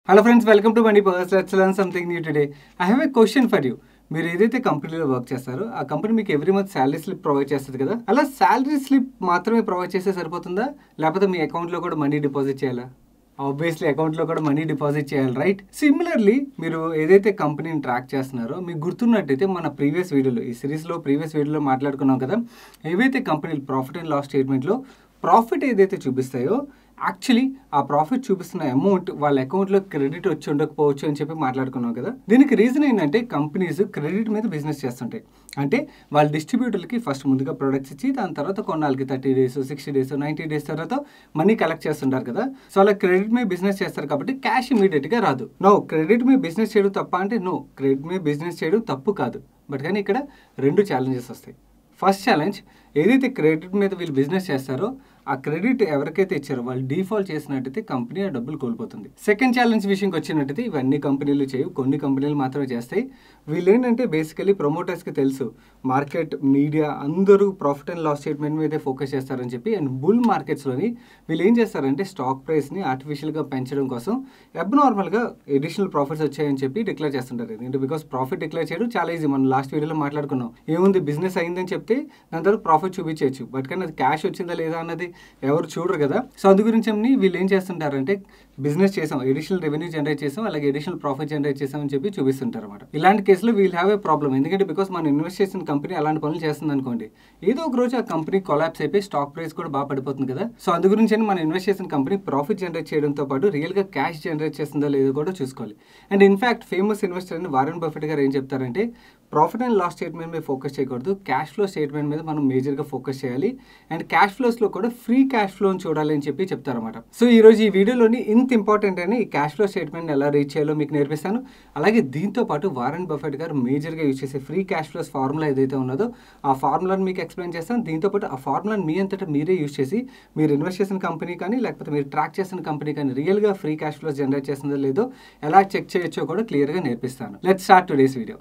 hello friends welcome to money purse let's learn something new today I have a question for you మీరు ఏదైతే కంపెనీలో work చేస్తారో ఆ company మీకు every month salary slip provide చేస్తుంది కదా అలా శాలరీ స్లిప్ మాత్రమే ప్రొవైడ్ చేస్తే సరిపోతుందా లేకపోతే మీ అకౌంట్లో కూడా మనీ డిపాజిట్ చేయాలా ఆబ్వియస్లీ అకౌంట్లో కూడా మనీ డిపాజిట్ చేయాలి రైట్ సిమిలర్లీ మీరు ఏదైతే కంపెనీని ట్రాక్ చేస్తున్నారో మీకు గుర్తున్నట్టయితే మన ప్రీవియస్ వీడియోలో ఈ సిరీస్లో ప్రీవియస్ వీడియోలో మాట్లాడుకున్నాం కదా ఏవైతే కంపెనీలు ప్రాఫిట్ అండ్ లాస్ స్టేట్మెంట్లో ప్రాఫిట్ ఏదైతే చూపిస్తాయో యాక్చువల్లీ ఆ ప్రాఫిట్ చూపిస్తున్న అమౌంట్ వాళ్ళ అకౌంట్లో క్రెడిట్ వచ్చి ఉండకపోవచ్చు అని చెప్పి మాట్లాడుకున్నాం కదా దీనికి రీజన్ ఏంటంటే కంపెనీస్ క్రెడిట్ మీద బిజినెస్ చేస్తుంటాయి అంటే వాళ్ళ డిస్ట్రిబ్యూటర్లకి ఫస్ట్ ముందుగా ప్రొడక్ట్స్ ఇచ్చి దాని తర్వాత కొన్నాళ్ళకి thirty days sixty days ninety days తర్వాత మనీ కలెక్ట్ చేస్తుంటారు కదా సో అలా క్రెడిట్ మీద బిజినెస్ చేస్తారు కాబట్టి క్యాష్ ఇమీడియట్గా రాదు నో క్రెడిట్ మీద బిజినెస్ చేయడం తప్ప అంటే నో క్రెడిట్ మీద బిజినెస్ చేయడం తప్పు కాదు బట్ కానీ ఇక్కడ రెండు ఛాలెంజెస్ వస్తాయి ఫస్ట్ ఛాలెంజ్ ఏదైతే క్రెడిట్ మీద వీళ్ళు బిజినెస్ చేస్తారో ఆ క్రెడిట్ ఎవరికైతే ఇచ్చారో వాళ్ళు డిఫాల్ట్ చేసినట్టయితే కంపెనీ ఆ డబ్బులు కోల్పోతుంది సెకండ్ ఛాలెంజ్ విషయంకి వచ్చినట్టయితే ఇవన్నీ కంపెనీలు చేయవు కొన్ని కంపెనీలు మాత్రమే చేస్తాయి వీళ్ళు ఏంటంటే బేసికలీ ప్రమోటర్స్కి తెలుసు మార్కెట్ మీడియా అందరూ ప్రాఫిట్ అండ్ లాస్ స్టేట్మెంట్ మీదే ఫోకస్ చేస్తారని చెప్పి అండ్ బుల్ మార్కెట్స్లోని వీళ్ళు ఏం చేస్తారంటే స్టాక్ ప్రైస్ని ఆర్టిఫిషియల్గా పెంచడం కోసం అబ్నార్మల్గా ఎడిషనల్ ప్రాఫిట్స్ వచ్చాయని చెప్పి డిక్లేర్ చేస్తుంటారు ఎందుకంటే బికాస్ ప్రాఫిట్ డిక్లేర్ చేయడం చాలా ఈజీ మనం లాస్ట్ వీడియోలో మాట్లాడుకున్నాం ఏముంది బిజినెస్ అయిందని చెప్తే దాని తర్వాత ప్రాఫిట్ చూపించవచ్చు బట్ కానీ అది క్యాష్ వచ్చిందా లేదా అన్నది ఎవరు చూడరు కదా సో అందు గురించి ఏమని వీళ్ళు ఏం చేస్తుంటారంటే బిజినెస్ చేసాం ఎడిషనల్ రెవెన్యూ జనరేట్ చేసాం అలాగే ఎడిషనల్ ప్రాఫిట్ జనరేట్ చేసాం అని చెప్పి చూపిస్తుంటారు అనమాట ఇలాంటి కేసులో వీల్ హ్యావ్ ఏ ప్రాబ్లం ఎందుకంటే బికాస్ మనం ఇన్వెస్ట్ చేసిన కంపెనీ అలాంటి పనులు చేస్తుంది అనుకోండి ఏదో ఒక రోజు ఆ కంపెనీ కొలాప్స్ అయిపోయి స్టాక్ ప్రైస్ కూడా బాగా పడిపోతుంది కదా సో అందు గురించి మనం ఇన్వెస్ట్ చేసిన కంపెనీ ప్రాఫిట్ జనరేట్ చేయడంతో పాటు రియల్గా క్యాష్ జనరేట్ చేస్తుందో లేదో కూడా చూసుకోవాలి అండ్ ఇన్ఫాక్ట్ ఫేమస్ ఇన్వెస్టర్ అని వారెన్ బఫెట్ గారు ఏం చెప్తారంటే ప్రాఫిట్ అండ్ లాస్ స్టేట్మెంట్ మీద ఫోకస్ చేయకూడదు క్యాష్ ఫ్లో స్టేట్మెంట్ మీద మనం మేజర్గా ఫోకస్ చేయాలి అండ్ క్యాష్ ఫ్లోస్లో కూడా ఫ్రీ క్యాష్ ఫ్లోని చూడాలి అని చెప్పి చెప్తారన్నమాట సో ఈ రోజు ఈ వీడియోలోని ఇంత ఇంపార్టెంట్ అని ఈ క్యాష్ ఫ్లో స్టేట్మెంట్ ఎలా రీచ్ చేయాలో మీకు నేర్పిస్తాను అలాగే దీంతో పాటు వారెన్ బఫెట్ గారు మేజర్గా యూజ్ చేసే ఫ్రీ క్యాష్ ఫ్లోస్ ఫార్ములా ఏదైతే ఉన్నదో ఆ ఫార్ములాని మీకు ఎక్స్ప్లెయిన్ చేస్తాను దీంతో పాటు ఆ ఫార్ములాని మీ అంతటా మీరే యూజ్ చేసి మీరు ఇన్వెస్ట్ చేసిన కంపెనీ కానీ లేకపోతే మీరు ట్రాక్ చేసిన కంపెనీ కానీ రియల్గా ఫ్రీ క్యాష్ ఫ్లోస్ జనరేట్ చేస్తుందో లేదో ఎలా చెక్ చేయొచ్చో కూడా క్లియర్గా నేర్పిస్తాను లెట్ స్టార్ట్ టుడేస్ వీడియో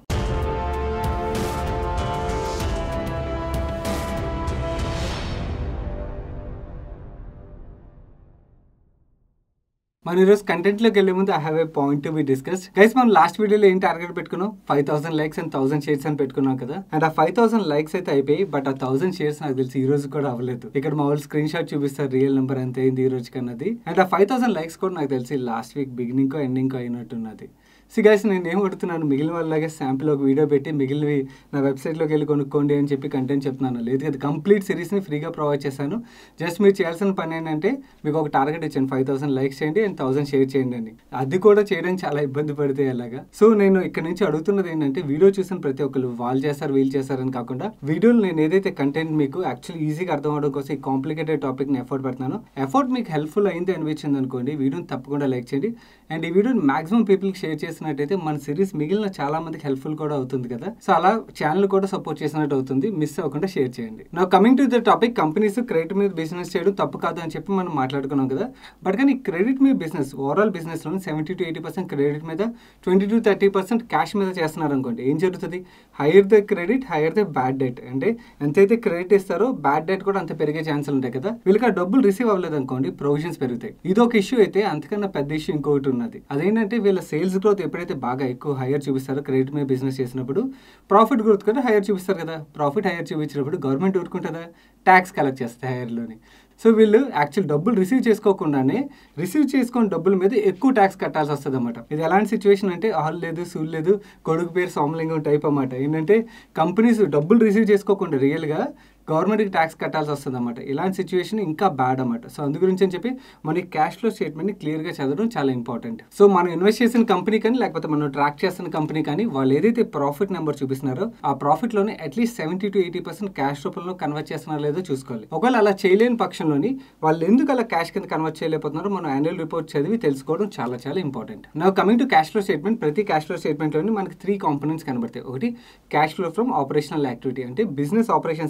మన ఈరోజు కంటెంట్లోకి వెళ్ళే ముందు I have a point to be discuss guys మనం లాస్ట్ వీడియోలో ఏం టార్గెట్ పెట్టుకున్నాం five thousand likes and thousand shares అని పెట్టుకున్నాం కదా అండ్ ఆ ఫైవ్ థౌసండ్ లైక్స్ అయితే అయిపోయి బట్ ఆ థౌసండ్ షేర్స్ నాకు తెలిసి ఈ రోజు కూడా అవ్వలేదు ఇక్కడ మా వాళ్ళు స్క్రీన్ షాట్ చూపిస్తారు రియల్ నెంబర్ ఎంత అయింది ఈ రోజు కన్నది అండ్ ఆ ఫైవ్ థౌసండ్ లైక్స్ కూడా నాకు తెలిసి లాస్ట్ వీక్ బిగినింగ్ ఎండింగ్ అయినట్టున్నది సి గైస్ నేను ఏం కొడుతున్నాను మిగిలిన వాళ్ళలాగే శాంపిల్ ఒక వీడియో పెట్టి మిగిలినవి నా వెబ్సైట్లోకి వెళ్ళి కొనుక్కోండి అని చెప్పి కంటెంట్ చెప్తున్నాను లేదు కదా కంప్లీట్ సిరీస్ని ఫ్రీగా ప్రొవైడ్ చేశాను జస్ట్ మీరు చేయాల్సిన పని ఏంటంటే మీకు ఒక టార్గెట్ ఇచ్చాను ఫైవ్ థౌసండ్ లైక్స్ చేయండి అండ్ థౌసండ్ షేర్ చేయండి అని అది కూడా చేయడానికి చాలా ఇబ్బంది పడితే ఎలాగా సో నేను ఇక్కడ నుంచి అడుగుతున్నది ఏంటంటే వీడియో చూసిన ప్రతి ఒక్కరు వాళ్ళు చేస్తారు వీళ్ళు చేస్తారని కాకుండా వీడియోలో నేను ఏదైతే కంటెంట్ మీకు యాక్చువల్లీ ఈజీగా అర్థం అవడం కోసం ఈ కాంప్లికేటెడ్ టాపిక్ని ఎఫర్ట్ పెడతాను ఎఫర్ట్ మీకు హెల్ప్ఫుల్ అయింది అనిపించింది అనుకోండి వీడియోని తప్పకుండా లైక్ చేయండి అండ్ ఈ వీడియోని మాక్సిమం పీపుల్కి షేర్ చేసినట్టయితే మన సిరీస్ మిగిలిన చాలా మందికి హెల్ప్ఫుల్ కూడా అవుతుంది కదా సో అలా ఛానల్ కూడా సపోర్ట్ చేసినట్టు అవుతుంది మిస్ అవ్వకుండా షేర్ చేయండి నా coming to the topic companies credit మీద బిజినెస్ చేయడం తప్పు కాదు అని చెప్పి మనం మాట్లాడుకున్నాం కదా బట్ కానీ క్రెడిట్ మీద బిజినెస్ ఓవరాల్ బిజినెస్ లో seventy to eighty percent credit మీద twenty to thirty percent cash మీద చేస్తున్నారు అనుకోండి ఏం జరుగుతుంది higher the credit higher the bad debt అంటే ఎంతైతే క్రెడిట్ ఇస్తారో బ్యాడ్ డెట్ కూడా అంత పెరిగే ఛాన్సులు ఉంటాయి కదా వీళ్ళకి ఆ డబ్బులు రిసీవ్ అవ్వలేదు అనుకోండి ప్రొవిజన్స్ పెరుగుతాయి ఇది ఒక ఇష్యూ అయితే అంతకన్నా పెద్ద ఇష్యూ ఇంకొకటి ఉన్నది అదేంటంటే వీళ్ళ సేల్స్ గ్రోత్ ఎప్పుడైతే బాగా ఎక్కువ హైయర్ చూపిస్తారో క్రెడిట్ మీద బిజినెస్ చేసినప్పుడు ప్రాఫిట్ గ్రోత్ కూడా హైయర్ చూపిస్తారు కదా ప్రాఫిట్ హైయర్ చూపించినప్పుడు గవర్నమెంట్ ఊరుకుంటుందా ట్యాక్స్ కలెక్ట్ చేస్తాయి హైయర్లోని సో వీళ్ళు యాక్చువల్ డబ్బులు రిసీవ్ చేసుకోకుండానే రిసీవ్ చేసుకున్న డబ్బుల మీద ఎక్కువ ట్యాక్స్ కట్టాల్సి వస్తుంది అనమాట ఇది ఎలాంటి సిచ్యువేషన్ అంటే ఆల్ లేదు సూల్ లేదు కొడుకు పేరు సోమలింగం టైప్ అన్నమాట ఏంటంటే కంపెనీస్ డబ్బులు రిసీవ్ చేసుకోకుండా రియల్గా గవర్నమెంట్కి ట్యాక్స్ కట్టాల్సి వస్తుంది అనమాట ఇలాంటి సిచ్యువేషన్ ఇంకా బ్యాడ్ అనమాట సో అందు గురించి అని చెప్పి మనకి క్యాష్ ఫ్లో స్టేట్మెంట్ని క్లియర్గా చదవడం చాలా ఇంపార్టెంట్ సో మనం ఇన్వెస్ట్ చేసిన కంపెనీ కానీ లేకపోతే మనం ట్రాక్ చేస్తున్న కంపెనీ కానీ వాళ్ళు ఏదైతే ప్రాఫిట్ నెంబర్ చూపిస్తున్నారో ఆ ప్రాఫిట్లోనే at least seventy to eighty percent cash రూపంలో కన్వర్ట్ చేస్తున్నారో లేదో చూసుకోవాలి ఒకవేళ అలా చేయలేని పక్షంలోని వాళ్ళు ఎందుకు అలా క్యాష్ కింద కన్వర్ట్ చేయలేకపోతున్నారో మనం యాన్యువల్ రిపోర్ట్ చదివి తెలుసుకోవడం చాలా చాలా ఇంపార్టెంట్ నా coming to cash flow statement ప్రతి క్యాష్ ఫ్లో స్టేట్మెంట్లోని మనకి త్రీ కాంపోనెంట్స్ కనబడతాయి ఒకటి cash flow from operational activity అంటే బిజినెస్ ఆపరేషన్స్ ఏదైతే కంపెనీ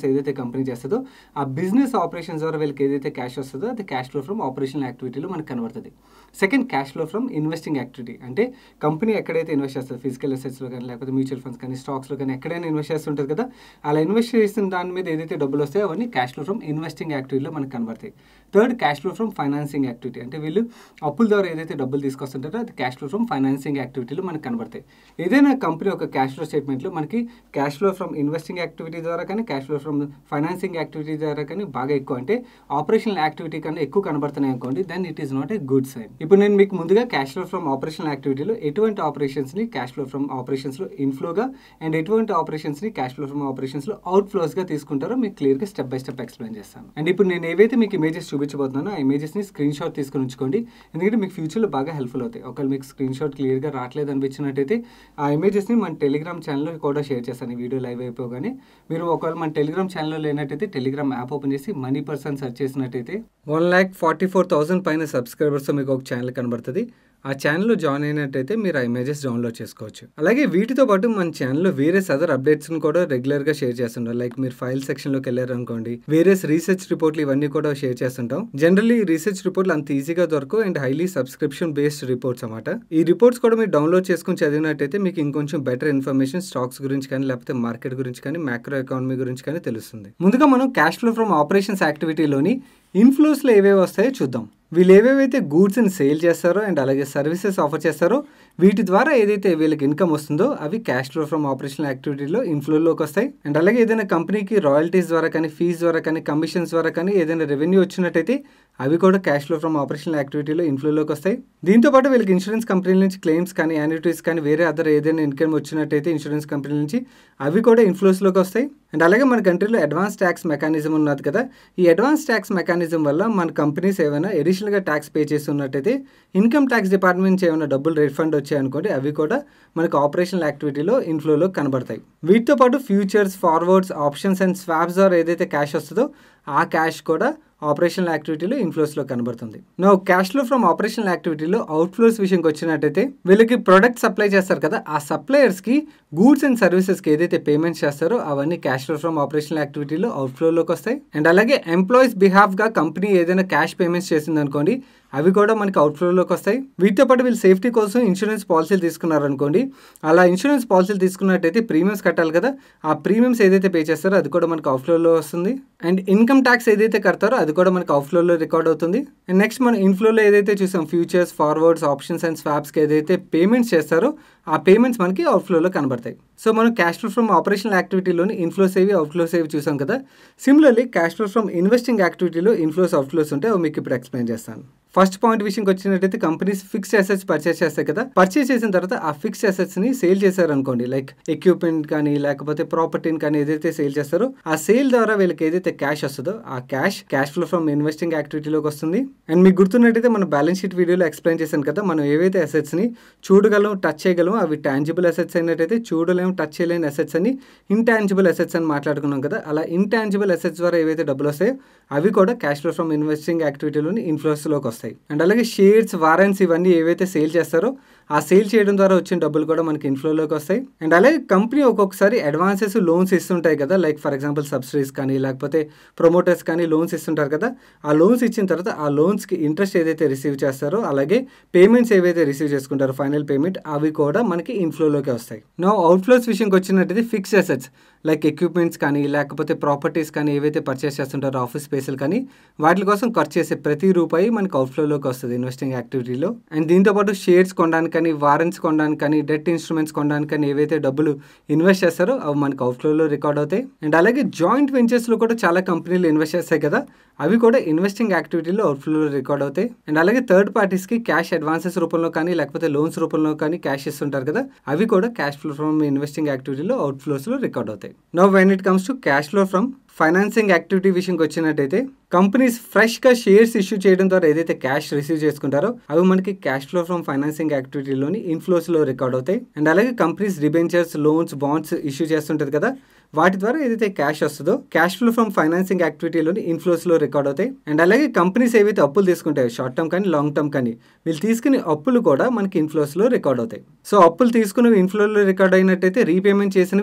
కంపెనీ చేస్తుందో ఆ బిజినెస్ ఆపరేషన్స్ ద్వారా వీళ్ళకి ఏదైతే క్యాష్ వస్తుందో అది క్యాష్ ఫ్లో ఫ్రమ్ ఆపరేషనల్ యాక్టివిటీలో మనకు కనబడుతుంది second cash flow from investing activity అంటే కంపెనీ ఎక్కడైతే ఇన్వెస్ట్ చేస్తుంది ఫిజికల్ అసెట్స్లో కానీ లేకపోతే మ్యూచువల్ ఫండ్స్ కానీ స్టాక్స్లో కానీ ఎక్కడైనా ఇన్వెస్ట్ చేస్తుంటుంది కదా అలా ఇన్వెస్ట్ చేసిన దాని మీద ఏదైతే డబ్బులు వస్తాయో అవన్నీ క్యాష్ ఫ్లో ఫ్రమ్ ఇన్వెస్టింగ్ యాక్టివిటీలో మనకు కనబడతాయి third cash flow from financing activity అంటే వీళ్ళు అప్పుల ద్వారా ఏదైతే డబ్బులు తీసుకొస్తుంటారో అది క్యాష్ ఫ్లో ఫ్రమ్ ఫైనాన్సింగ్ యాక్టివిటీలో మనకు కనబడతాయి ఏదైనా కంపెనీ ఒక క్యాష్ ఫ్లో స్టేట్మెంట్లో మనకి cash flow from investing activity ద్వారా కానీ cash flow from financing activity ద్వారా కానీ బాగా ఎక్కువ అంటే ఆపరేషనల్ యాక్టివిటీ కన్నా ఎక్కువ కనబడుతున్నాయి అనుకోండి then it is not a good sign ఇప్పుడు నేను మీకు ముందుగా క్యాష్ ఫ్లో ఫ్రమ్ ఆపరేషనల్ యాక్టివిటీలో ఎటువంటి ఆపరేషన్స్ని క్యాష్ ఫ్లో ఫ్రమ్ ఆపరేషన్స్లో ఇన్ఫ్లోగా అండ్ ఎటువంటి ఆపరేషన్స్ని క్యాష్ ఫ్లో ఫ్రమ్ ఆపరేషన్స్లో అవుట్ ఫ్లోస్గా తీసుకుంటారో మీకు క్లియర్గా స్టెప్ బై స్టెప్ ఎక్స్ప్లెయిన్ చేస్తాను అండ్ ఇప్పుడు నేను ఏవైతే మీకు ఇమేజెస్ చూపించబోతున్నానో ఆ ఇమేజెస్ని స్క్రీన్ షాట్ తీసుకుని ఉంచుకోండి ఎందుకంటే మీకు ఫ్యూచర్లో బాగా హెల్ప్ఫుల్ అవుతాయి ఒకవేళ మీకు స్క్రీన్ షాట్ క్లియర్గా రావట్లేదు అనిపించినట్టయితే ఆ ఇమేజెస్ని మన టెలిగ్రామ్ ఛానల్లో కూడా షేర్ చేస్తాను ఈ వీడియో లైవ్ అయిపోగానే మీరు ఒకవేళ మన టెలిగ్రామ్ ఛానల్లో లేనట్టయితే టెలిగ్రామ్ యాప్ ఓపెన్ చేసి మనీ పర్సన్ సెర్చ్ చేసినట్టయితే one lakh forty four thousand పైన సబ్స్క్రైబర్స్ మీకు ఒక ఛానల్ కనబడుతుంది ఆ ఛానల్లో జాయిన్ అయినట్టయితే మీరు ఆ ఇమేజెస్ డౌన్లోడ్ చేసుకోవచ్చు అలాగే వీటితో పాటు మన ఛానల్లో వేరే అదర్ అప్డేట్స్ని కూడా రెగ్యులర్గా షేర్ చేస్తుంటాం లైక్ మీరు ఫైల్ సెక్షన్లోకి వెళ్ళారు అనుకోండి వేరే రీసెర్చ్ రిపోర్ట్లు ఇవన్నీ కూడా షేర్ చేస్తుంటాం జనరల్లీ ఈ రీసెర్చ్ రిపోర్ట్లు అంత ఈజీగా దొరకవు and highly subscription based reports అనమాట ఈ రిపోర్ట్స్ కూడా మీరు డౌన్లోడ్ చేసుకుని చదివినట్టయితే మీకు ఇంకొంచెం బెటర్ ఇన్ఫర్మేషన్ స్టాక్స్ గురించి కానీ లేకపోతే మార్కెట్ గురించి కానీ మ్యాక్రో ఎకానమీ గురించి కానీ తెలుస్తుంది ముందుగా మనం క్యాష్ ఫ్లో ఫ్రమ్ ఆపరేషన్స్ యాక్టివిటీలోని ఇన్ఫ్లోస్లో ఏవేవి వస్తాయో చూద్దాం వీళ్ళు ఏవేవైతే గూడ్స్ని సేల్ చేస్తారో అండ్ అలాగే సర్వీసెస్ ఆఫర్ చేస్తారో వీటి ద్వారా ఏదైతే వీళ్ళకి ఇన్కమ్ వస్తుందో అవి క్యాష్ ఫ్లో ఫ్రమ్ ఆపరేషనల్ యాక్టివిటీలో ఇన్ఫ్లోలోకి వస్తాయి అండ్ అలాగే ఏదైనా కంపెనీకి రాయల్టీస్ ద్వారా కానీ ఫీజ్ ద్వారా కానీ కమిషన్స్ ద్వారా కానీ ఏదైనా రెవెన్యూ వచ్చినట్టయితే అవి కూడా క్యాష్ ఫ్లో ఫ్రమ్ ఆపరేషనల్ యాక్టివిటీలో ఇన్ఫ్లోలోకి వస్తాయి దీంతో పాటు వీళ్ళకి ఇన్సూరెన్స్ కంపెనీల నుంచి క్లెయిమ్స్ కానీ యాన్యుటీస్ కానీ వేరే అదర్ ఏదైనా ఇన్కమ్ వచ్చినట్టయితే ఇన్సూరెన్స్ కంపెనీల నుంచి అవి కూడా ఇన్ఫ్లోస్లోకి వస్తాయి అండ్ అలాగే మన కంట్రీలో అడ్వాన్స్ ట్యాక్స్ మెకానిజం ఉన్నది కదా ఈ అడ్వాన్స్ ట్యాక్స్ మెకానిజం వల్ల మన కంపెనీస్ ఏమైనా ఎడిషనల్గా ట్యాక్స్ పే చేస్తున్నట్టయితే ఇన్కమ్ ట్యాక్స్ డిపార్ట్మెంట్ నుంచి ఏమైనా డబ్బులు రిఫండ్ వచ్చాయనుకోండి అవి కూడా మనకు ఆపరేషనల్ యాక్టివిటీలో ఇన్ఫ్లోలో కనబడతాయి వీటితో పాటు futures forwards options and swaps ద్వారా ఏదైతే క్యాష్ వస్తుందో ఆ క్యాష్ కూడా ఆపరేషనల్ యాక్టివిటీలో ఇన్ఫ్లోస్లో కనబడుతుంది no cash flow from operational యాక్టివిటీలో అవుట్ఫ్లోస్ విషయంకి వచ్చినట్టయితే వీళ్ళకి ప్రొడక్ట్ సప్లై చేస్తారు కదా ఆ సప్లయర్స్కి గూడ్స్ అండ్ సర్వీసెస్కి ఏదైతే పేమెంట్స్ చేస్తారో అవన్నీ క్యాష్ ఫ్లో ఫ్రమ్ ఆపరేషనల్ యాక్టివిటీలో అవుట్ఫ్లోలోకి వస్తాయి అండ్ అలాగే ఎంప్లాయీస్ బిహాఫ్గా కంపెనీ ఏదైనా క్యాష్ పేమెంట్స్ చేసింది అనుకోండి అవి కూడా మనకి అవుట్ఫ్లోలోకి వస్తాయి వీటితో పాటు వీళ్ళు సేఫ్టీ కోసం ఇన్సూరెన్స్ పాలసీలు తీసుకున్నారనుకోండి అలా ఇన్సూరెన్స్ పాలసీలు తీసుకున్నట్టయితే ప్రీమియమ్స్ కట్టాలి కదా ఆ ప్రీమియమ్స్ ఏదైతే పే చేస్తారో అది కూడా మనకి అవుట్ఫ్లోలో వస్తుంది అండ్ ఇన్కమ్ ట్యాక్స్ ఏదైతే కడతారో అది కూడా మనకి అవుట్ఫ్లోలో రికార్డ్ అవుతుంది అండ్ నెక్స్ట్ మనం ఇన్ఫ్లోలో ఏదైతే చూసాం ఫ్యూచర్స్ ఫార్వర్డ్స్ ఆప్షన్స్ అండ్ స్వాప్స్కి ఏదైతే పేమెంట్స్ చేస్తారో ఆ పేమెంట్స్ మనకి అవుట్ఫ్లోలో కనబడతాయి సో మనం క్యాష్ ఫ్లో ఫ్రమ్ ఆపరేషనల్ యాక్టివిటీలోని ఇన్ఫ్లోస్ ఏవి అవుట్ఫ్లోస్ ఏవి చూసాం కదా similarly cash flow from investing యాక్టివిటీలో ఇన్ఫ్లోస్ అవుట్ఫ్లోస్ ఉంటే అవి మీకు ఇప్పుడు ఎక్స్ప్లెయిన్ చేస్తాను ఫస్ట్ పాయింట్ విషయంకి వచ్చినట్టయితే కంపెనీస్ ఫిక్స్డ్ అసెట్స్ పర్చేస్ చేస్తాయి కదా పర్చేస్ చేసిన తర్వాత ఆ ఫిక్స్డ్ అసెట్స్ ని సేల్ చేశారు అనుకోండి లైక్ ఎక్విప్మెంట్ కానీ లేకపోతే ప్రాపర్టీని కానీ ఏదైతే సేల్ చేస్తారో ఆ సేల్ ద్వారా వీళ్ళకి ఏదైతే క్యాష్ వస్తుందో ఆ cash cash flow from investing యాక్టివిటీలోకి వస్తుంది అండ్ మీకు గుర్తున్నట్టయితే మన బ్యాలెన్స్ షీట్ వీడియోలో ఎక్స్ప్లెయిన్ చేశాను కదా మనం ఏవైతే అసెట్స్ ని చూడగలం టచ్ చేయగలం అవి టాంజిబుల్ అసెట్స్ అయినట్టయితే చూడలేము టచ్ చేయలేని అసెట్స్ అని ఇంటాంజిబుల్ అసెట్స్ అని మాట్లాడుకున్నాం కదా అలా ఇంటాంజిబుల్ అసెట్స్ ద్వారా ఏవైతే డబ్బులు వస్తాయో అవి కూడా క్యాష్ ఫ్లో ఫ్రమ్ ఇన్వెస్టింగ్ యాక్టివిటీలోని ఇన్ఫ్లోస్లోకి వస్తాయి అండ్ అలాగే షేర్స్ వారెంట్స్ ఇవన్నీ ఏవైతే సేల్ చేస్తారో ఆ సేల్ చేయడం ద్వారా వచ్చిన డబ్బులు కూడా మనకి ఇన్ఫ్లోలోకి వస్తాయి అండ్ అలాగే కంపెనీ ఒక్కొక్కసారి అడ్వాన్సెస్ లోన్స్ ఇస్తుంటాయి కదా లైక్ ఫర్ ఎగ్జాంపుల్ సబ్సిడీస్ కానీ లేకపోతే ప్రమోటర్స్ కానీ లోన్స్ ఇస్తుంటారు కదా ఆ లోన్స్ ఇచ్చిన తర్వాత ఆ లోన్స్కి ఇంట్రెస్ట్ ఏదైతే రిసీవ్ చేస్తారో అలాగే పేమెంట్స్ ఏవైతే రిసీవ్ చేసుకుంటారో ఫైనల్ పేమెంట్ అవి కూడా మనకి ఇన్ఫ్లోలోకి వస్తాయి నా అవుట్ఫ్లోస్ విషయంకి వచ్చినట్టయితే ఫిక్స్ అసెట్స్ లైక్ ఎక్విప్మెంట్స్ కానీ లేకపోతే ప్రాపర్టీస్ కానీ ఏవైతే పర్చేస్ చేస్తుంటారో ఆఫీస్ స్పేస్లు కానీ వాటి కోసం ఖర్చు చేసే ప్రతి రూపాయి మనకి అవుట్ఫ్లోలోకి వస్తుంది ఇన్వెస్టింగ్ యాక్టివిటీలో అండ్ దీంతో పాటు షేర్స్ కొనడానికి కానీ వారెంట్స్ కొనడానికి కానీ డెట్ ఇన్స్ట్రుమెంట్స్ కొనడానికి కానీ ఏవైతే డబ్బులు ఇన్వెస్ట్ చేస్తారో అవి మనకి అవుట్ఫ్లోలో రికార్డ్ అవుతాయి అండ్ అలాగే జాయింట్ వెంచర్స్లో కూడా చాలా కంపెనీలు ఇన్వెస్ట్ చేస్తాయి కదా అవి కూడా ఇన్వెస్టింగ్ యాక్టివిటీలో అవుట్ఫ్లోలో రికార్డ్ అవుతాయి అండ్ అలాగే థర్డ్ పార్టీస్కి క్యాష్ అడ్వాన్సెస్ రూపంలో కానీ లేకపోతే లోన్స్ రూపంలో కానీ క్యాష్ ఇస్తుంటారు కదా అవి కూడా క్యాష్ ఫ్లో ఫ్రమ్ ఇన్వెస్టింగ్ యాక్టివిటీలో అవుట్ఫ్లోస్లో రికార్డ్ అవుతాయి no when it comes to cash flow from financing activity విషయంకి వచ్చినట్టయితే కంపెనీస్ ఫ్రెష్గా షేర్స్ ఇష్యూ చేయడం ద్వారా ఏదైతే క్యాష్ రిసీవ్ చేసుకుంటారో అవి మనకి క్యాష్ ఫ్లో ఫ్రమ్ ఫైనాన్సింగ్ యాక్టివిటీలోని ఇన్ఫ్లోస్లో రికార్డ్ అవుతాయి అండ్ అలాగే companies debentures loans bonds issue చేస్తుంటుంది కదా వాటి ద్వారా ఏదైతే క్యాష్ వస్తుందో క్యాష్ ఫ్లో ఫ్రమ్ ఫైనాన్సింగ్ యాక్టివిటీలోని ఇన్ఫ్లోస్లో రికార్డ్ అవుతాయి అండ్ అలాగే కంపెనీస్ ఏవైతే అప్పులు తీసుకుంటాయో షార్ట్ టర్మ్ కానీ లాంగ్ టర్మ్ కానీ వీళ్ళు తీసుకునే అప్పులు కూడా మనకి ఇన్ఫ్లోస్లో రికార్డ్ అవుతాయి సో అప్పులు తీసుకున్నవి ఇన్ఫ్లోలో రికార్డ్ అయినట్టయితే రీపేమెంట్ చేసినవి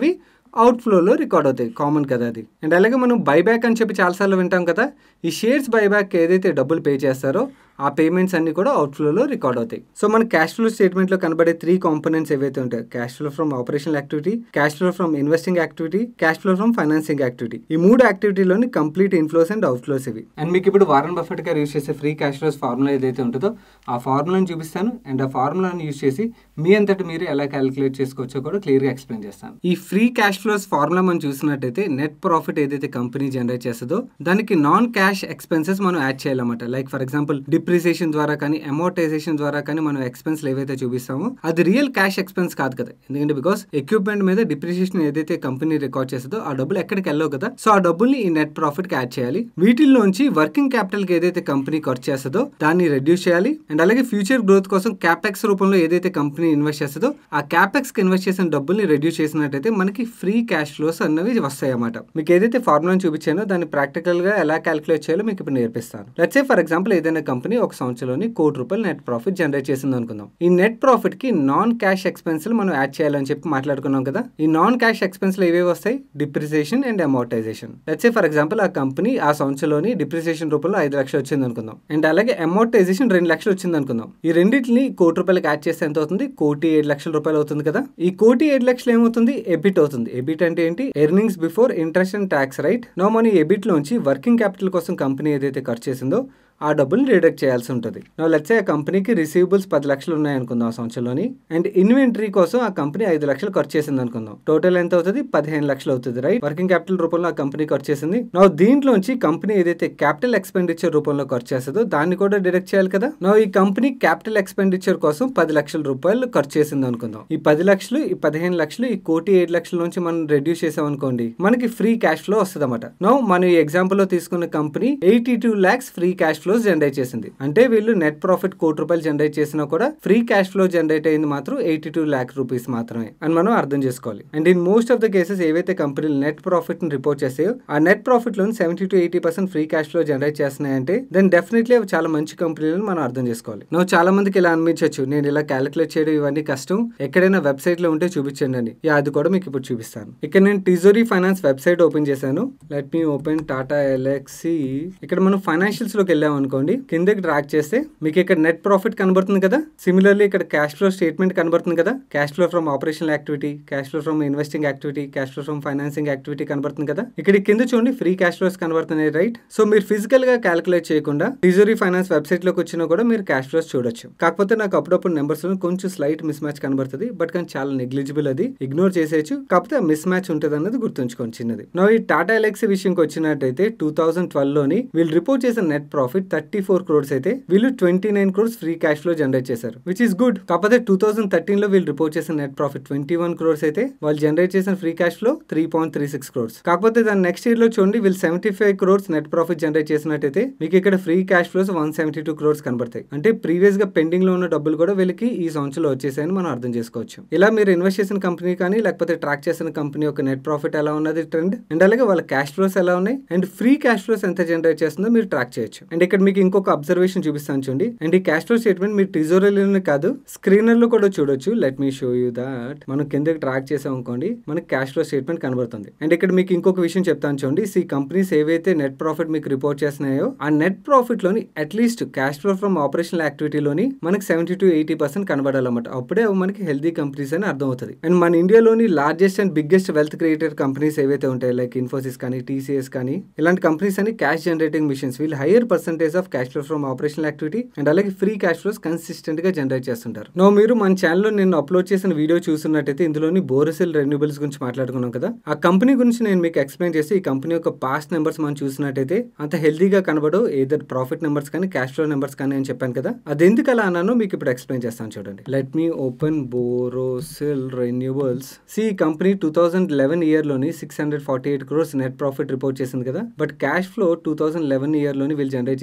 అవుట్ ఫ్లోలో రికార్డ్ అవుతాయి కామన్ కదా అది అండ్ అలాగే మనం బైబ్యాక్ అని చెప్పి చాలాసార్లు వింటాం కదా ఈ షేర్స్ బైబ్యాక్ ఏదైతే డబ్బులు పే చేస్తారో ఆ పేమెంట్స్ అన్ని కూడా అవుట్ ఫ్లోలో రికార్డ్ అవుతాయి సో మన క్యాష్ ఫ్లో స్టేట్మెంట్లో కనబడే త్రీ కాంపోనెంట్స్ ఏవైతే ఉంటాయి cash flow from operational activity cash flow from investing activity cash flow from financing activity ఈ మూడు యాక్టివిటీలోని complete inflows and outflows ఇవి అండ్ మీకు ఇప్పుడు వారన్ బఫెట్ గారు యూస్ చేసే ఫ్రీ క్యాష్ ఫ్లోస్ ఫార్ములా ఏదైతే ఉంటుందో ఆ ఫార్ములాని చూపిస్తాను అండ్ ఆ ఫార్ములాని యూస్ చేసి మీ అంతటి మీరు ఎలా క్యాలిక్యులేట్ చేసుకోవచ్చో కూడా క్లియర్గా ఎక్స్ప్లెయిన్ చేస్తాను ఈ ఫ్రీ క్యాష్ ఫ్లోస్ ఫార్ములా మనం చూసినట్టయితే నెట్ ప్రాఫిట్ ఏదైతే కంపెనీ జనరేట్ చేస్తుందో దానికి నాన్ క్యాష్ ఎక్స్పెన్సెస్ మనం యాడ్ చేయాలన్నమాట లైక్ ఫర్ ఎగ్జాంపుల్ డిప్రిసియేషన్ ద్వారా కానీ అమోటైజేషన్ ద్వారా కానీ మనం ఎక్స్పెన్స్ ఏవైతే చూపిస్తామో అది రియల్ క్యాష్ ఎక్స్పెన్స్ కాదు కదా ఎందుకంటే బికాస్ ఎక్విప్మెంట్ మీద డిప్రిసియేషన్ ఏదైతే కంపెనీ రికార్డ్ చేస్తుందో ఆ డబ్బులు ఎక్కడికి వెళ్ళవు కదా సో ఆ డబ్బుల్ని ఈ నెట్ ప్రాఫిట్ కి యాడ్ చేయాలి వీటిల్లోంచి వర్కింగ్ క్యాపిటల్ కి ఏదైతే కంపెనీ ఖర్చు చేస్తుందో దాన్ని రెడ్యూస్ చేయాలి అండ్ అలాగే ఫ్యూచర్ గ్రోత్ కోసం క్యాపెక్స్ రూపంలో ఏదైతే కంపెనీ ఇన్వెస్ట్ చేస్తుందో ఆ క్యాపెక్స్ కి ఇన్వెస్ట్ చేసిన డబ్బుల్ని రెడ్యూస్ చేసినట్టయితే మనకి ఫ్రీ క్యాష్ ఫ్లోస్ అన్నవి వస్తాయి అన్నమాట మీకు ఏదైతే ఫార్ములా చూపించానో దాన్ని ప్రాక్టికల్ గా ఎలా క్యాలిక్యులేట్ చేయాలో మీకు ఇప్పుడు నేర్పిస్తాను లెట్స్ సే ఫర్ ఎగ్జాంపుల్ ఏదైనా కంపెనీ ఒక సంవత్సరంలోని కోటి రూపాయలు నెట్ ప్రాఫిట్ జనరేట్ చేసింది అనుకుందాం ఈ నెట్ ప్రాఫిట్ కి నాన్ క్యాష్ ఎక్స్పెన్స్ మనం యాడ్ చేయాలని చెప్పి మాట్లాడుకున్నాం కదా ఈ నాన్ క్యాష్ ఎక్స్పెన్స్ ఏవేవి వస్తాయి depreciation and amortization let's say for example ఆ కంపెనీ ఆ సంవత్సరంలోని డిప్రిసియేషన్ రూపంలో ఐదు లక్షలు వచ్చింది అనుకుందాం అండ్ అలాగే అమోటైజేషన్ రెండు లక్షలు వచ్చింది అనుకుందాం ఈ రెండింటిని కోటి రూపాయలకి యాడ్ చేస్తే ఎంత అవుతుంది కోటి ఏడు లక్షల రూపాయలు అవుతుంది కదా ఈ కోటి ఏడు లక్షలు ఏమవుతుంది ఎబిట్ అవుతుంది ఎబిట్ అంటే ఏంటి earnings before interest and tax right no money EBIT లోంచి వర్కింగ్ క్యాపిటల్ కోసం కంపెనీ ఏదైతే ఖర్చు చేసిందో ఆ డబ్బులు డిడక్ట్ చేయాల్సి ఉంటుంది నా లెట్సే ఆ కంపెనీకి రిసీవబుల్స్ పది లక్షలు ఉన్నాయి అనుకుందాం ఆ సంవత్సరంలోని అండ్ ఇన్వెంటరీ కోసం ఆ కంపెనీ ఐదు లక్షలు ఖర్చు చేసింది అనుకుందాం టోటల్ ఎంత అవుతుంది పదిహేను లక్షలు అవుతుంది రైట్ వర్కింగ్ క్యాపిటల్ రూపంలో ఆ కంపెనీ ఖర్చు చేసింది నా దీంట్లోంచి కంపెనీ ఏదైతే క్యాపిటల్ ఎక్స్పెండిచర్ రూపంలో ఖర్చు చేస్తుందో దాన్ని కూడా డిడక్ట్ చేయాలి కదా నా ఈ కంపెనీ క్యాపిటల్ ఎక్స్పెండిచర్ కోసం పది లక్షల రూపాయలు ఖర్చు చేసింది అనుకుందాం ఈ పది లక్షలు ఈ పదిహేను లక్షలు ఈ కోటి ఏడు లక్షల నుంచి మనం రెడ్యూస్ చేసాం అనుకోండి మనకి ఫ్రీ క్యాష్ ఫ్లో వస్తుంది అనమాట నో మనం ఈ ఎగ్జాంపుల్ లో తీసుకున్న company eighty two lakhs free cash flows generate చేసింది అంటే వీళ్ళు నెట్ ప్రాఫిట్ కోటి రూపాయలు జనరేట్ చేసినా కూడా ఫ్రీ క్యాష్ ఫ్లో జనరేట్ అయింది మాత్రం ఎయిటీ టూ ల్యాక్ రూపీస్ మాత్రమే అని మనం అర్థం చేసుకోవాలి and in most of the cases ఏవైతే కంపెనీలు నెట్ ప్రాఫిట్ ని రిపోర్ట్ చేస్తాయో ఆ నెట్ ప్రాఫిట్ లో seventy to eighty percent free cash flow generate చేస్తున్నాయంటే దెన్ డెఫినెట్లీ అవి చాలా మంచి కంపెనీలను మనం అర్థం చేసుకోవాలి నువ్వు చాలా మందికి ఇలా అనిపించవచ్చు నేను ఇలా క్యాలిక్యులేట్ చేయడం ఇవన్నీ కష్టం ఎక్కడైనా వెబ్సైట్ లో ఉంటే చూపించండి అని యా అది కూడా మీకు ఇప్పుడు చూపిస్తాను ఇక్కడ నేను టిజోరీ ఫైనాన్స్ వెబ్సైట్ ఓపెన్ చేశాను let me open Tata Elxsi ఇక్కడ మనం ఫైనాన్షియల్స్ లోకి వెళ్ళాం అనుకోండి కిందకి ట్రాక్ చేస్తే మీకు ఇక్కడ నెట్ ప్రాఫిట్ కనబడుతుంది కదా సిమిలర్లీ ఇక్కడ క్యాష్ ఫ్లో స్టేట్మెంట్ కనబడుతుంది కదా cash flow from operational activity cash flow from investing activity cash flow from financing activity కనబడుతుంది కదా ఇక్కడ కింద చూడండి ఫ్రీ క్యాష్ ఫ్లోస్ కనబడుతున్నాయి రైట్ సో మీరు ఫిజికల్ గా క్యాలిక్యులేట్ చేయకుండా టిజోరీ ఫైనాన్స్ వెబ్సైట్ లోకి వచ్చినా కూడా మీరు క్యాష్ ఫ్లోస్ చూడొచ్చు కాకపోతే నాకు అప్పుడప్పుడు నెంబర్స్ లో కొంచెం స్లైట్ మిస్ మ్యాచ్ కనబడుతుంది బట్ కానీ చాలా నెగ్లిజిబుల్ అది ఇగ్నోర్ చేసేయచ్చు కాకపోతే మిస్ మ్యాచ్ ఉంటుంది అన్నది గుర్తుంచుకోండి చిన్నది నా ఈ టాటా ఎలక్సీ విషయంకి వచ్చినట్టయితే టూ థౌసండ్ ట్వెల్వ్ లోని వీళ్ళు రిపోర్ట్ చేసిన net profit thirty four crores అయితే వీళ్ళు twenty nine crores free cash flow generate చేశారు విచ్ ఇస్ గుడ్ కాకపోతే టూ థౌసండ్ థర్టీన్ లో వీళ్ళు రిపోర్ట్ చేసిన net profit twenty one crores అయితే వాళ్ళు జనరేట్ చేసిన free cash flow three point three six crores కాకపోతే దాని నెక్స్ట్ ఇయర్ లో చూడండి వీళ్ళు seventy five crores net profit generate చేసినట్టయితే మీకు ఇక్కడ free cash flows one seventy two crores కనబడతాయి అంటే ప్రీవియస్ గా పెండింగ్ లో ఉన్న డబ్బులు కూడా వీళ్ళకి ఈ సంవత్సరంలో వచ్చేసాయని మనం అర్థం చేసుకోవచ్చు ఇలా మీరు ఇన్వెస్ట్ చేసిన కంపెనీ కానీ లేకపోతే ట్రాక్ చేసిన కంపెనీ యొక్క నెట్ ప్రాఫిట్ ఎలా ఉన్నది ట్రెండ్ అండ్ అలాగే వాళ్ళ క్యాష్ ఫ్లోస్ ఎలా ఉన్నాయి అండ్ ఫ్రీ క్యాష్ ఫ్లోస్ ఎంత జనరేట్ చేస్తుందో మీరు ట్రాక్ చేయొచ్చు అండ్ ఇక్కడ మీకు ఇంకొక అబ్జర్వేషన్ చూపిస్తాను చూడండి అండ్ ఈ క్యాష్ ఫ్లో స్టేట్మెంట్ మీరు టిజోరీలోనే కాదు స్క్రీనర్ లో కూడా చూడొచ్చు let me show you that మనం కిందకి ట్రాక్ చేసాం అనుకోండి మనకి క్యాష్ ఫ్లో స్టేట్మెంట్ కనబడుతుంది అండ్ ఇక్కడ మీకు ఇంకొక విషయం చెప్తాను చూడండి ఈ కంపెనీస్ ఏవైతే నెట్ ప్రాఫిట్ మీకు రిపోర్ట్ చేస్తున్నాయో ఆ నెట్ ప్రాఫిట్ లోని at least cash flow from operational యాక్టివిటీలోని మనకి సెవెంటీ టు ఎయిటీ పర్సెంట్ కనబడాలన్నమాట అప్పుడే అవి మనకి హెల్దీ కంపెనీస్ అని అర్థం అవుతుంది అండ్ మన ఇండియాలోని largest and biggest wealth creator companies ఏవైతే ఉంటాయి లైక్ ఇన్ఫోసిస్ కానీ టీసీఎస్ కానీ ఇలాంటి కంపెనీస్ అని క్యాష్ జనరేటింగ్ మిషన్స్ వీళ్ళు higher percentage of cash flow from operational activity and అలాగే ఫ్రీ క్యాష్ ఫ్లోస్ కన్సిస్టెంట్ గా జనరేట్ చేస్తుంటారు నో మీరు మన ఛానల్లో నేను అప్లోడ్ చేసిన వీడియో చూస్తున్నట్టయితే ఇందులోని బోరసెల్ రెన్యూబుల్స్ గురించి మాట్లాడుకున్నాం కదా ఆ కంపెనీ గురించి నేను మీకు ఎక్స్ప్లెయిన్ చేసి ఈ కంపెనీ యొక్క పాస్ట్ నెంబర్స్ మనం చూసినట్టయితే అంత హెల్దీగా కనబడవు ఏదర్ ప్రాఫిట్ నెంబర్స్ కానీ క్యాష్ ఫ్లో నెంబర్స్ కానీ అని చెప్పాను కదా అది ఎందుకు అలా అన్నానో మీకు ఇప్పుడు ఎక్స్ప్లెయిన్ చేస్తాను చూడండి let me open Borosil renewables see ఈ company two thousand eleven year లోని six hundred forty eight crores net profit report చేసింది కదా but cash flow two thousand eleven year లోని వీళ్ళు జనరేట్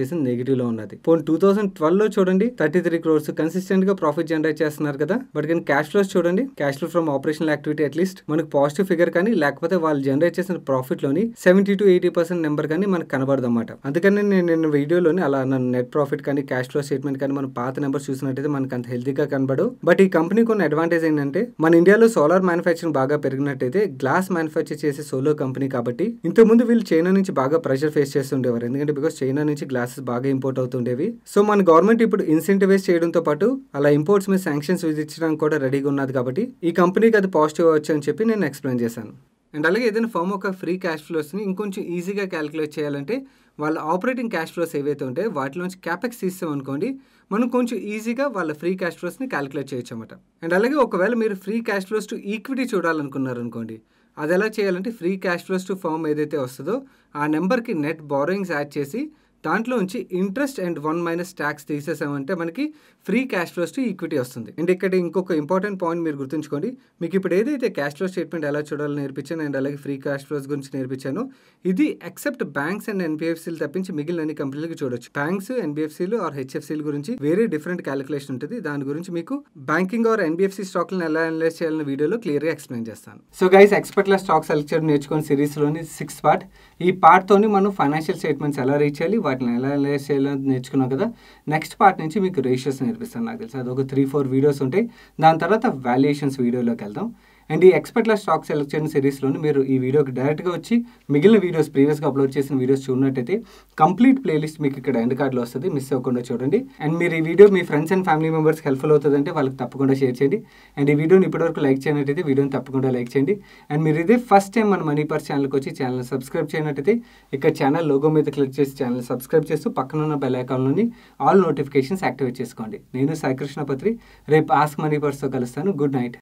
వచ్చేసి నెగిటివ్ లో ఉన్నది పోనీ టూ థౌసండ్ ట్వెల్వ్ లో చూడండి థర్టీ త్రీ క్రోర్స్ కన్సిస్టెంట్ గా ప్రాఫిట్ జనరేట్ చేస్తున్నారు కదా బట్ కానీ క్యాష్ ఫ్లోస్ చూడండి cash flow from operational activity at least మనకు పాజిటివ్ ఫిగర్ కానీ లేకపోతే వాళ్ళు జనరేట్ చేసిన ప్రాఫిట్ లోని seventy to eighty percent number కానీ మనకు కనబడదు అనమాట అందుకని నేను నేను వీడియోలోని అలా నెట్ ప్రాఫిట్ కానీ క్యాష్ ఫ్లో స్టేట్మెంట్ కానీ మనం పాత నెంబర్ చూసినట్టయితే మనకు అంత హెల్తీగా కనబడవు బట్ ఈ కంపెనీ కొన్ని అడ్వాంటేజ్ ఏంటంటే మన ఇండియాలో సోలార్ మ్యానుఫ్యాక్చరింగ్ బాగా పెరిగినట్టయితే గ్లాస్ మ్యానుఫ్యాక్చర్ చేసే సోలార్ కంపెనీ కాబట్టి ఇంతకుముందు వీళ్ళు చైనా నుంచి బాగా ప్రెషర్ ఫేస్ చేస్తుండేవారు ఎందుకంటే బికాస్ చైనా నుంచి గ్లాసెస్ బాగా ఇంపోర్ట్ అవుతుండేవి సో మన గవర్నమెంట్ ఇప్పుడు ఇన్సెంటివైజ్ చేయడంతో పాటు అలా ఇంపోర్ట్స్ మీద శాంక్షన్స్ విధించడానికి కూడా రెడీగా ఉన్నది కాబట్టి ఈ కంపెనీకి అది పాజిటివ్ అవ్వచ్చు అని చెప్పి నేను ఎక్స్ప్లెయిన్ చేశాను అండ్ అలాగే ఏదైనా ఫర్మ్ ఒక ఫ్రీ క్యాష్ ఫ్లోస్ని ఇంకొంచెం ఈజీగా క్యాలిక్యులేట్ చేయాలంటే వాళ్ళ ఆపరేటింగ్ క్యాష్ ఫ్లోస్ ఏవైతే ఉంటాయో వాటిలోంచి క్యాపెక్స్ తీస్తాం అనుకోండి మనం కొంచెం ఈజీగా వాళ్ళ ఫ్రీ క్యాష్ ఫ్లోస్ని క్యాలిక్యులేట్ చేయొచ్చు అనమాట అండ్ అలాగే ఒకవేళ మీరు free cash flows to equity చూడాలనుకున్నారు అనుకోండి అది ఎలా చేయాలంటే free cash flows to firm ఏదైతే వస్తుందో ఆ నెంబర్కి నెట్ బారోయింగ్స్ యాడ్ చేసి దాంట్లో నుంచి interest and one minus tax తీసేసామంటే మనకి free cash flows to equity వస్తుంది అండ్ ఇక్కడ ఇంకొక ఇంపార్టెంట్ పాయింట్ మీరు గుర్తుంచుకోండి మీకు ఇప్పుడు ఏదైతే క్యాష్ ఫ్లో స్టేట్మెంట్ ఎలా చూడాలో నేర్పించాను అండ్ అలాగే ఫ్రీ క్యాష్ ఫ్లోస్ గురించి నేర్పించాను ఇది ఎక్సెప్ట్ బ్యాంక్స్ అండ్ ఎన్బిఎఫ్సీలు తప్పించి మిగిలిన అన్ని కంపెనీలకి చూడొచ్చు బ్యాంక్స్ ఎన్బిఎఫ్సీలు ఆర్ హెచ్ఎఫ్సీల గురించి వేరే డిఫరెంట్ క్యాలిక్యులేషన్ ఉంటుంది దాని గురించి మీకు బ్యాంకింగ్ ఆర్ ఎన్బిఎఫ్సీ స్టాక్లను ఎలా అనలైజ్ చేయాలన్న వీడియోలో క్లియర్గా ఎక్స్ప్లెయిన్ చేస్తాను సో గైస్ ఎక్స్పర్ట్ల స్టాక్ సెలెక్షన్ నేర్చుకున్న సిరీస్లోని సిక్స్ పార్ట్ ఈ పార్ట్తోని మనం ఫైనాన్షియల్ స్టేట్మెంట్స్ ఎలా రీచ్ చేయాలి వాటిని ఎలా అనలైజ్ చేయాలని నేర్చుకున్నాం కదా నెక్స్ట్ పార్ట్ నుంచి మీకు రేషియోస్ నేర్పిస్తాను నాకు తెలుసు అది ఒక త్రీ ఫోర్ వీడియోస్ ఉంటాయి దాని తర్వాత వాల్యుయేషన్స్ వీడియోలోకి వెళ్దాం అండ్ ఈ ఎక్స్పర్ట్ల స్టాక్ సెలెక్షన్ సిరీస్లోని మీరు ఈ వీడియోకి డైరెక్ట్గా వచ్చి మిగిలిన వీడియోస్ ప్రీవియస్గా అప్లోడ్ చేసిన వీడియోస్ చూడనట్టయితే కంప్లీట్ ప్లేలిస్ట్ మీకు ఇక్కడ ఎండ్ కార్డ్లో వస్తుంది మిస్ అవ్వకుండా చూడండి అండ్ మీరు ఈ వీడియో మీ ఫ్రెండ్స్ అండ్ ఫ్యామిలీ మెంబర్స్కి హెల్ప్ఫుల్ అవుతుందంటే వాళ్ళకి తప్పకుండా షేర్ చేయండి అండ్ ఈ వీడియోని ఇప్పటివరకు లైక్ చేయనట్టయితే వీడియోని తప్పకుండా లైక్ చేయండి అండ్ మీరు ఇదే ఫస్ట్ టైం మన మనీ పర్స్ ఛానల్కి వచ్చి ఛానల్ సబ్స్క్రైబ్ చేయనట్టయితే ఇక్కడ ఛానల్ లోగో మీద క్లిక్ చేసి ఛానల్ సబ్స్క్రైబ్ చేస్తూ పక్కన ఉన్న బెల్ ఐకాన్లోని ఆల్ నోటిఫికేషన్స్ యాక్టివేట్ చేసుకోండి నేను సాయికృష్ణ పత్రి రేపు ఆస్క్ మనీ పర్స్తో కలుస్తాను గుడ్ నైట్